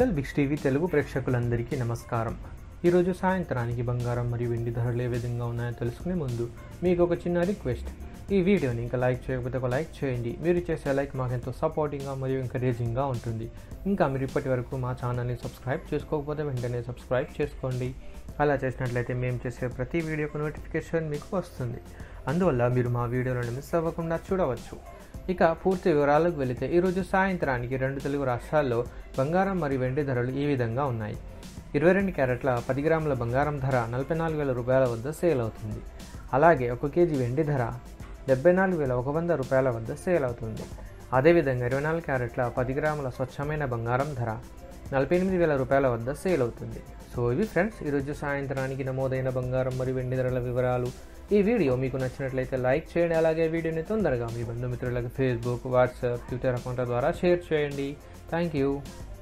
local big TV Telugu ప్రేక్షకులందరికీ నమస్కారం ఈరోజు సాయంత్రానికి బంగారం మరియు వెండి ధరలు ఏ విధంగా ఉన్నాయో తెలుసుకునే ముందు మీకు ఒక చిన్న రిక్వెస్ట్ ఈ వీడియోని ఇంకా లైక్ చేయకపోతే ఒక లైక్ చేయండి మీరు చేసే లైక్ మాకు ఎంతో సపోర్టింగ్గా మరియు ఎంకరేజింగ్గా ఉంటుంది ఇంకా మీరు ఇప్పటి వరకు మా ఛానల్ని సబ్స్క్రైబ్ చేసుకోకపోతే వెంటనే సబ్స్క్రైబ్ చేసుకోండి అలా చేసినట్లయితే మేము చేసే ప్రతి వీడియోకు నోటిఫికేషన్ మీకు వస్తుంది అందువల్ల మీరు మా వీడియోలను మిస్ అవ్వకుండా చూడవచ్చు ఇక పూర్తి వివరాలకు వెళితే ఈరోజు సాయంత్రానికి రెండు తెలుగు రాష్ట్రాల్లో బంగారం మరియు వెండి ధరలు ఈ విధంగా ఉన్నాయి ఇరవై రెండు క్యారెట్ల పది గ్రాముల బంగారం ధర నలభై నాలుగు వేల రూపాయల వద్ద సేల్ అవుతుంది అలాగే ఒక కేజీ వెండి ధర డెబ్బై నాలుగు వేల ఒక వంద రూపాయల వద్ద సేల్ అవుతుంది అదేవిధంగా ఇరవై నాలుగు క్యారెట్ల పది గ్రాముల స్వచ్ఛమైన బంగారం ధర నలభై ఎనిమిది వేల రూపాయల వద్ద సేల్ అవుతుంది సో ఇవి ఫ్రెండ్స్ ఈరోజు సాయంత్రానికి నమోదైన బంగారం మరియు వెండి ధరల వివరాలు ఈ వీడియో మీకు నచ్చినట్లయితే లైక్ చేయండి అలాగే వీడియోని తొందరగా మీ బంధుమిత్రులకు ఫేస్బుక్ వాట్సాప్ ట్విట్టర్ అకౌంట్ల ద్వారా షేర్ చేయండి థ్యాంక్ యూ